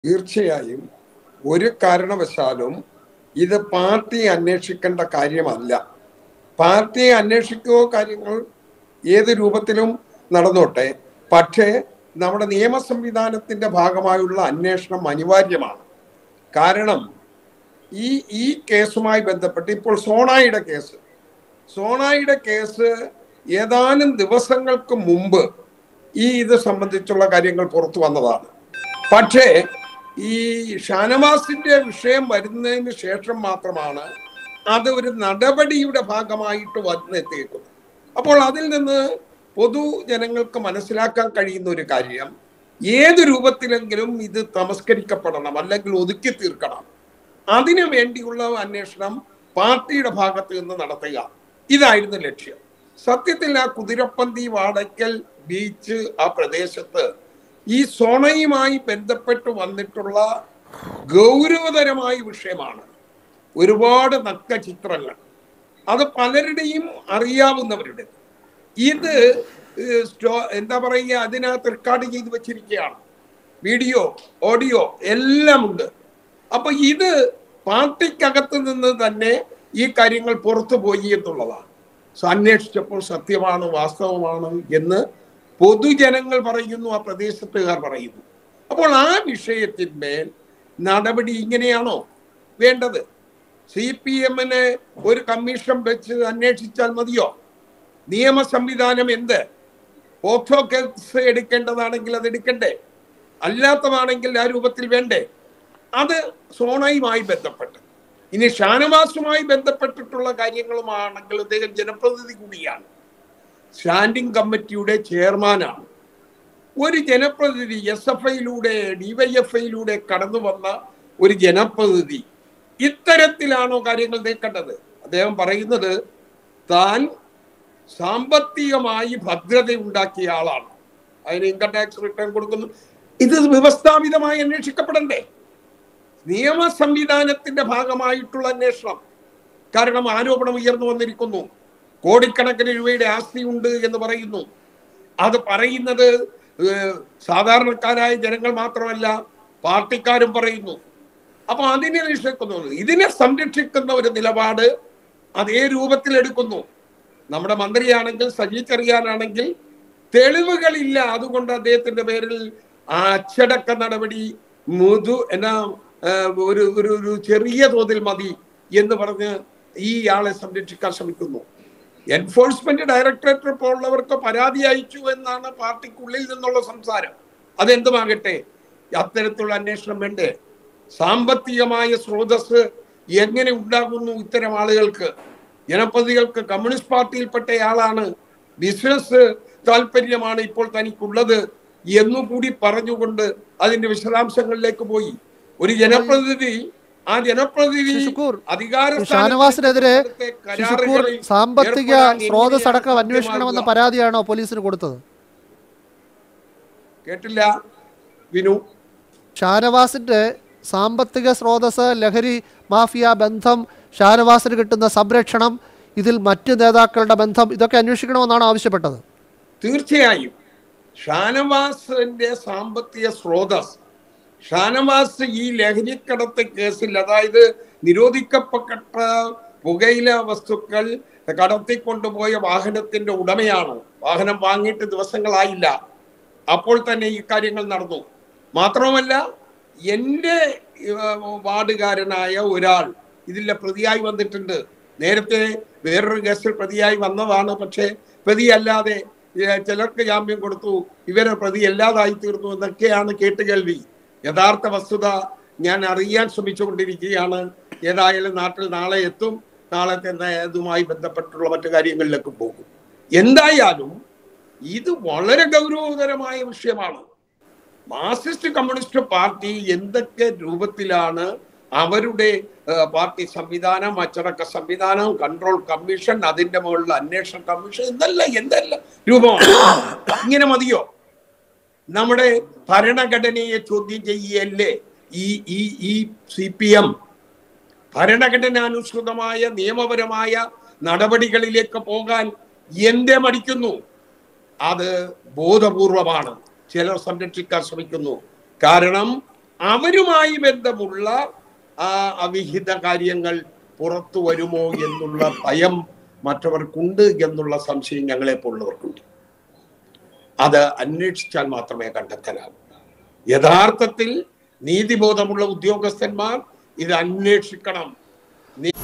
തീർച്ചയായും ഒരു കാരണവശാലും ഇത് പാർട്ടി അന്വേഷിക്കേണ്ട കാര്യമല്ല പാർട്ടി അന്വേഷിക്കുകയോ കാര്യങ്ങൾ ഏത് രൂപത്തിലും നടന്നോട്ടെ പക്ഷേ നമ്മുടെ നിയമ സംവിധാനത്തിന്റെ ഭാഗമായുള്ള അന്വേഷണം അനിവാര്യമാണ് കാരണം ഈ ഈ കേസുമായി ബന്ധപ്പെട്ട് ഇപ്പോൾ സോണായിയുടെ കേസ് സോണായിയുടെ കേസ് ഏതാനും ദിവസങ്ങൾക്ക് മുമ്പ് ഈ ഇത് സംബന്ധിച്ചുള്ള കാര്യങ്ങൾ പുറത്തു വന്നതാണ് പക്ഷേ ഈ ഷാനവാസിന്റെ വിഷയം വരുന്നതിന് ശേഷം മാത്രമാണ് അത് ഒരു നടപടിയുടെ ഭാഗമായിട്ട് വന്നെത്തിയേക്കുന്നത് അപ്പോൾ അതിൽ നിന്ന് പൊതുജനങ്ങൾക്ക് മനസ്സിലാക്കാൻ കഴിയുന്ന ഒരു കാര്യം ഏത് രൂപത്തിലെങ്കിലും ഇത് തമസ്കരിക്കപ്പെടണം അല്ലെങ്കിൽ ഒതുക്കി തീർക്കണം അതിനു വേണ്ടിയുള്ള അന്വേഷണം പാർട്ടിയുടെ ഭാഗത്ത് നിന്ന് നടത്തുക ഇതായിരുന്നു ലക്ഷ്യം സത്യത്തിൽ ആ കുതിരപ്പന്തി വാടക്കൽ ബീച്ച് ആ പ്രദേശത്ത് ഈ സോണയുമായി ബന്ധപ്പെട്ട് വന്നിട്ടുള്ള ഗൗരവതരമായ വിഷയമാണ് ഒരുപാട് നക്ക ചിത്രങ്ങൾ അത് പലരുടെയും അറിയാവുന്നവരുടെ ഇത് ഏഹ്, സ്റ്റോ- എന്താ പറയുക അതിനകത്ത് റെക്കോർഡ് ചെയ്ത് വെച്ചിരിക്കുകയാണ് വീഡിയോ ഓഡിയോ എല്ലാം ഉണ്ട് അപ്പൊ ഇത് പാർട്ടിക്കകത്ത് നിന്ന് തന്നെ ഈ കാര്യങ്ങൾ പുറത്തു പോയി എന്നുള്ളതാണ് സോ അന്വേഷിച്ചപ്പോൾ സത്യമാണ് വാസ്തവമാണ് എന്ന് പൊതുജനങ്ങൾ പറയുന്നു ആ പ്രദേശത്തുകാർ പറയുന്നു അപ്പോൾ ആ വിഷയത്തിന്മേൽ നടപടി ഇങ്ങനെയാണോ വേണ്ടത് സി പി എമ്മിന് ഒരു കമ്മീഷൻ വെച്ച് അന്വേഷിച്ചാൽ മതിയോ നിയമ സംവിധാനം എന്ത് പോക്സോ കേസ് എടുക്കേണ്ടതാണെങ്കിൽ അത് എടുക്കണ്ടേ അല്ലാത്തതാണെങ്കിൽ ആ രൂപത്തിൽ വേണ്ടേ അത് സോണയുമായി ബന്ധപ്പെട്ട് ഇനി ഷാനവാസുമായി ബന്ധപ്പെട്ടിട്ടുള്ള കാര്യങ്ങളുമാണെങ്കിൽ അദ്ദേഹം ജനപ്രതിനിധി കൂടിയാണ് സ്റ്റാൻഡിംഗ് കമ്മിറ്റിയുടെ ചെയർമാനാണ് ഒരു ജനപ്രതിനിധി എസ് എഫ് ഐയിലൂടെ ഡിവൈഎഫ് ഐയിലൂടെ കടന്നു വന്ന ഒരു ജനപ്രതിനിധി ഇത്തരത്തിലാണോ കാര്യങ്ങൾ നീക്കേണ്ടത് അദ്ദേഹം പറയുന്നത് താൻ സാമ്പത്തികമായി ഭദ്രത ഉണ്ടാക്കിയ ആളാണ് അതിന് ഇൻകം ടാക്സ് റിട്ടേൺ കൊടുക്കുന്നു ഇത് വ്യവസ്ഥാപിതമായി അന്വേഷിക്കപ്പെടണ്ടേ നിയമ സംവിധാനത്തിന്റെ ഭാഗമായിട്ടുള്ള അന്വേഷണം കാരണം ആരോപണം ഉയർന്നു വന്നിരിക്കുന്നു കോടിക്കണക്കിന് രൂപയുടെ ആസ്തിയുണ്ട് എന്ന് പറയുന്നു അത് പറയുന്നത് ഏഹ്, സാധാരണക്കാരായ ജനങ്ങൾ മാത്രമല്ല പാർട്ടിക്കാരും പറയുന്നു അപ്പൊ അതിനെ നിഷേധിക്കുന്നു ഇതിനെ സംരക്ഷിക്കുന്ന ഒരു നിലപാട് അതേ രൂപത്തിൽ എടുക്കുന്നു നമ്മുടെ മന്ത്രിയാണെങ്കിൽ സജി ചെറിയാനാണെങ്കിൽ തെളിവുകളില്ല അതുകൊണ്ട് അദ്ദേഹത്തിന്റെ പേരിൽ ആ അച്ചടക്ക നടപടി മുതു എന്നാ ആ, ഒരു ഒരു ഒരു ചെറിയ തോതിൽ മതി എന്ന് പറഞ്ഞ് ഈ ആളെ സംരക്ഷിക്കാൻ ശ്രമിക്കുന്നു എൻഫോഴ്സ്മെന്റ് ഡയറക്ടറേറ്റ് പോലുള്ളവർക്ക് പരാതി അയച്ചു എന്നാണ് പാർട്ടിക്കുള്ളിൽ നിന്നുള്ള സംസാരം അതെന്തുമാകട്ടെ അത്തരത്തിലുള്ള അന്വേഷണം വേണ്ടേ സാമ്പത്തികമായ സ്രോതസ് എങ്ങനെ ഉണ്ടാകുന്നു ഇത്തരം ആളുകൾക്ക് ജനപ്രതികൾക്ക് കമ്മ്യൂണിസ്റ്റ് പാർട്ടിയിൽപ്പെട്ടയാളാണ് ബിസിനസ് താല്പര്യമാണ് ഇപ്പോൾ തനിക്കുള്ളത് എന്നുകൂടി പറഞ്ഞുകൊണ്ട് അതിന്റെ വിശദാംശങ്ങളിലേക്ക് പോയി ഒരു ജനപ്രതിനിധി ആ ജനപ്രതിനിധി ശുക്കൂർ, അധികാര ഷാനവാസിനെതിരെ സ്ഥാനത്ത് ശിശുക്കൂർ കരാറുകളിൽ സാമ്പത്തിക ഏർപ്പെടാൻ സ്രോതസ് അടക്കം എങ്ങനെയാണ് അന്വേഷിക്കണമെന്ന സാധ്യമാകുക? പരാതിയാണോ പോലീസിന് കൊടുത്തത് കേട്ടില്ല വിനു ഷാനവാസിന്റെ സാമ്പത്തിക സ്രോതസ് ലഹരി മാഫിയ ബന്ധം ഷാനവാസിന് കിട്ടുന്ന സംരക്ഷണം ഇതിൽ മറ്റ് നേതാക്കളുടെ ബന്ധം ഇതൊക്കെ അന്വേഷിക്കണമെന്നാണ് ആവശ്യപ്പെട്ടത് തീർച്ചയായും ഷാനവാസിന്റെ സാമ്പത്തിക സ്രോതസ് ഷാനവാസ് ഈ ലഹരിക്കടത്ത് കേസിൽ അതായത് നിരോധിക്കപ്പെട്ട പുകയില വസ്തുക്കൾ കടത്തിക്കൊണ്ടുപോയ വാഹനത്തിന്റെ ഉടമയാണ് വാഹനം വാങ്ങിയിട്ട് ദിവസങ്ങളായില്ല അപ്പോൾ തന്നെ ഈ കാര്യങ്ങൾ നടന്നു മാത്രവുമല്ല എൻ്റെ ഏഹ്, വാർഡുകാരനായ ഒരാൾ ഇതിലെ പ്രതിയായി വന്നിട്ടുണ്ട് നേരത്തെ വേറൊരു കേസിൽ പ്രതിയായി വന്നതാണ് പക്ഷേ പ്രതിയല്ലാതെ ഏഹ്, ചിലർക്ക് ജാമ്യം കൊടുത്തു ഇവരെ പ്രതി അല്ലാതായി തീർന്നു എന്നൊക്കെയാണ് കേട്ടുകേൾവി യഥാർത്ഥ വസ്തുത ഞാൻ അറിയാൻ ശ്രമിച്ചുകൊണ്ടിരിക്കുകയാണ് ഏതായാലും നാട്ടിൽ നാളെ എത്തും നാളെ തന്നെ ഇതുമായി ബന്ധപ്പെട്ടുള്ള മറ്റു കാര്യങ്ങളിലേക്ക് പോകും എന്തായാലും ഇത് വളരെ ഗൗരവതരമായ വിഷയമാണ് മാർക്സിസ്റ്റ് കമ്മ്യൂണിസ്റ്റ് പാർട്ടി എന്തൊക്കെ രൂപത്തിലാണ് അവരുടെ ഏഹ്, പാർട്ടി സംവിധാനം അച്ചടക്ക സംവിധാനം കൺട്രോൾ കമ്മീഷൻ അതിന്റെ മുകളിൽ അന്വേഷണ കമ്മീഷൻ എന്തല്ല എന്തല്ല രൂപമാണ് ഇങ്ങനെ മതിയോ നമ്മുടെ ഭരണഘടനയെ ചോദ്യം ചെയ്യല്ലേ ഈ ഈ ഈ സി പി എം ഭരണഘടനാനുസൃതമായ നിയമപരമായ നടപടികളിലേക്ക് പോകാൻ എന്തേ മടിക്കുന്നു അത് ബോധപൂർവമാണ് ചിലർ സംരക്ഷിക്കാൻ ശ്രമിക്കുന്നു കാരണം അവരുമായി ബന്ധമുള്ള ആ അവിഹിത കാര്യങ്ങൾ പുറത്തു വരുമോ എന്നുള്ള ഭയം മറ്റവർക്കുണ്ട് എന്നുള്ള സംശയം ഞങ്ങളെ പോലുള്ളവർക്കുണ്ട് അത് അന്വേഷിച്ചാൽ മാത്രമേ കണ്ടെത്താനാവൂ യഥാർത്ഥത്തിൽ നീതിബോധമുള്ള ഉദ്യോഗസ്ഥന്മാർ ഇത് അന്വേഷിക്കണം